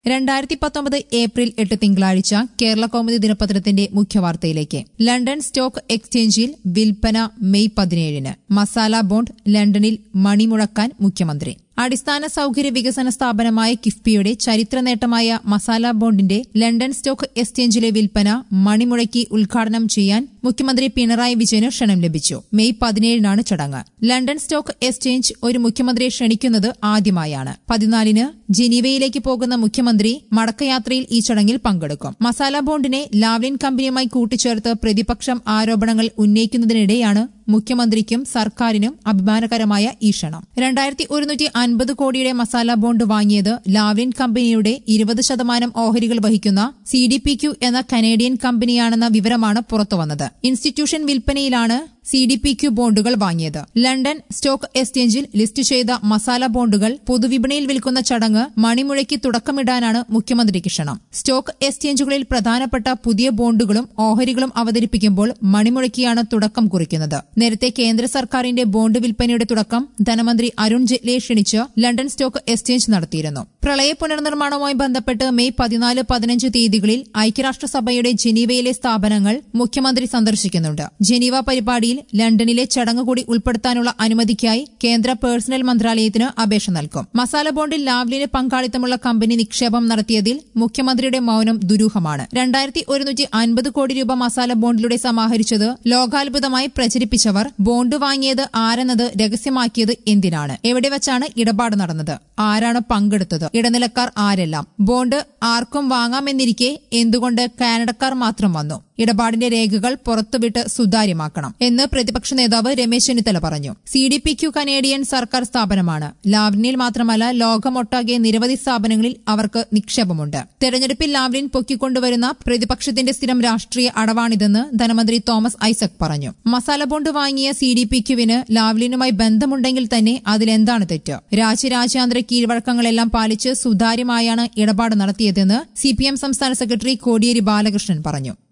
രണ്ടായിരത്തി പത്തൊമ്പത് ഏപ്രിൽ എട്ട് തിങ്കളാഴ്ച കേരള കൗമുദി ദിനപത്രത്തിന്റെ മുഖ്യവാർത്തയിലേക്ക് ലണ്ടൻ സ്റ്റോക്ക് എക്സ്ചേഞ്ചിൽ വിൽപ്പന മെയ് പതിനേഴിന് മസാല ബോണ്ട് ലണ്ടനിൽ മണിമുഴക്കാൻ മുഖ്യമന്ത്രി അടിസ്ഥാന സൌകര്യ വികസന സ്ഥാപനമായ കിഫ്ബിയുടെ ചരിത്ര നേട്ടമായ മസാല ബോണ്ടിന്റെ ലണ്ടൻ സ്റ്റോക്ക് എക്സ്ചേഞ്ചിലെ വിൽപ്പന മണിമുഴക്കി ഉദ്ഘാടനം ചെയ്യാൻ മുഖ്യമന്ത്രി പിണറായി വിജയന് ക്ഷണം ലഭിച്ചു മെയ് പതിനേഴിനാണ് ചടങ്ങ് ലണ്ടൻ സ്റ്റോക്ക് എക്സ്ചേഞ്ച് ഒരു മുഖ്യമന്ത്രിയെ ക്ഷണിക്കുന്നത് ആദ്യമായാണ് പതിനാലിന് ജനീവയിലേക്ക് പോകുന്ന മുഖ്യമന്ത്രി മടക്കയാത്രയിൽ ഈ ചടങ്ങിൽ പങ്കെടുക്കും മസാല ബോണ്ടിനെ ലാവ്ലിൻ കമ്പനിയുമായി കൂട്ടിച്ചേർത്ത് പ്രതിപക്ഷം ആരോപണങ്ങൾ ഉന്നയിക്കുന്നതിനിടെയാണ് മുഖ്യമന്ത്രിക്കും സർക്കാരിനും അഭിമാനകരമായ ഈ ക്ഷണം രണ്ടായിരത്തി ഒരുന്നൂറ്റി അൻപത് കോടിയുടെ മസാല ബോണ്ട് വാങ്ങിയത് ലാവ്ലിൻ കമ്പനിയുടെ ഇരുപത് ശതമാനം ഓഹരികൾ വഹിക്കുന്ന സി ഡി പി ക്യു എന്ന കനേഡിയൻ കമ്പനിയാണെന്ന വിവരമാണ് പുറത്തുവന്നത് ഇൻസ്റ്റിറ്റ്യൂഷൻ വിൽപ്പനയിലാണ് സി ഡി പി ക്യു ബോണ്ടുകൾ വാങ്ങിയത് ലണ്ടൻ സ്റ്റോക്ക് എക്സ്ചേഞ്ചിൽ ലിസ്റ്റ് ചെയ്ത മസാല ബോണ്ടുകൾ പൊതുവിപണിയിൽ വിൽക്കുന്ന ചടങ്ങ് മണിമുഴയ്ക്ക് തുടക്കമിടാനാണ് മുഖ്യമന്ത്രിക്ക് ക്ഷണം സ്റ്റോക്ക് എക്സ്ചേഞ്ചുകളിൽ പ്രധാനപ്പെട്ട പുതിയ ബോണ്ടുകളും ഓഹരികളും അവതരിപ്പിക്കുമ്പോൾ മണിമുഴക്കിയാണ് തുടക്കം കുറിക്കുന്നത് നേരത്തെ കേന്ദ്ര സർക്കാരിന്റെ ബോണ്ട് വിൽപ്പനയുടെ തുടക്കം ധനമന്ത്രി അരുൺ ജെയ്റ്റ്ലിയെ ക്ഷണിച്ച് ലണ്ടൻ സ്റ്റോക്ക് എക്സ്ചേഞ്ച് നടത്തിയിരുന്നു പ്രളയ പുനർനിർമ്മാണവുമായി ബന്ധപ്പെട്ട് മെയ് പതിനാല് പതിനഞ്ച് തീയതികളിൽ ഐക്യരാഷ്ട്രസഭയുടെ ജനീവയിലെ സ്ഥാപനങ്ങൾ മുഖ്യമന്ത്രി സന്ദർശിക്കുന്നുണ്ട് ജനീവ പരിപാടിയിൽ ലണ്ടനിലെ ചടങ്ങ് കൂടി ഉൾപ്പെടുത്താനുള്ള അനുമതിക്കായി കേന്ദ്ര പേഴ്സണൽ മന്ത്രാലയത്തിന് അപേക്ഷ നൽകും മസാല ബോണ്ടിൽ ലാവ്ലിന് പങ്കാളിത്തമുള്ള കമ്പനി നിക്ഷേപം നടത്തിയതിൽ മുഖ്യമന്ത്രിയുടെ മൌനം ദുരൂഹമാണ് രണ്ടായിരത്തി ഒരുന്നൂറ്റി അൻപത് കോടി രൂപ മസാല ബോണ്ടിലൂടെ സമാഹരിച്ചത് ലോകാത്ഭുതമായി പ്രചരിപ്പിച്ചവർ ബോണ്ട് വാങ്ങിയത് ആരെന്നത് രഹസ്യമാക്കിയത് എന്തിനാണ് എവിടെ വെച്ചാണ് ഇടപാട് നടന്നത് ആരാണ് പങ്കെടുത്തത് ഇടനിലക്കാർ ആരെല്ലാം ബോണ്ട് ആർക്കും വാങ്ങാമെന്നിരിക്കെ എന്തുകൊണ്ട് കാനഡക്കാർ മാത്രം വന്നു ഇടപാടിന്റെ രേഖകൾ പുറത്തുവിട്ട് സുതാര്യമാക്കണം എന്ന് പ്രതിപക്ഷ നേതാവ് രമേശ് ചെന്നിത്തല പറഞ്ഞു C D P Q Canadian സർക്കാർ സ്ഥാപനമാണ് ലാവ്ലിനിൽ മാത്രമല്ല ലോകമൊട്ടാകെ നിരവധി സ്ഥാപനങ്ങളിൽ അവർക്ക് നിക്ഷേപമുണ്ട് തെരഞ്ഞെടുപ്പിൽ ലാവ്ലിൻ പൊക്കിക്കൊണ്ടുവരുന്ന പ്രതിപക്ഷത്തിന്റെ സ്ഥിരം രാഷ്ട്രീയ അടവാണിതെന്ന് ധനമന്ത്രി തോമസ് ഐസക് പറഞ്ഞു മസാല ബോണ്ട് വാങ്ങിയ സി ഡി പി ക്യുവിന് ലാവ്ലിനുമായി ബന്ധമുണ്ടെങ്കിൽ തന്നെ അതിലെന്താണ് തെറ്റ് രാജ്യരാജ്യാന്തര കീഴ്വഴക്കങ്ങളെല്ലാം പാലിച്ച് സുതാര്യമായാണ് ഇടപാട് നടത്തിയതെന്ന് സിപിഎം സംസ്ഥാന സെക്രട്ടറി കോടിയേരി ബാലകൃഷ്ണൻ പറഞ്ഞു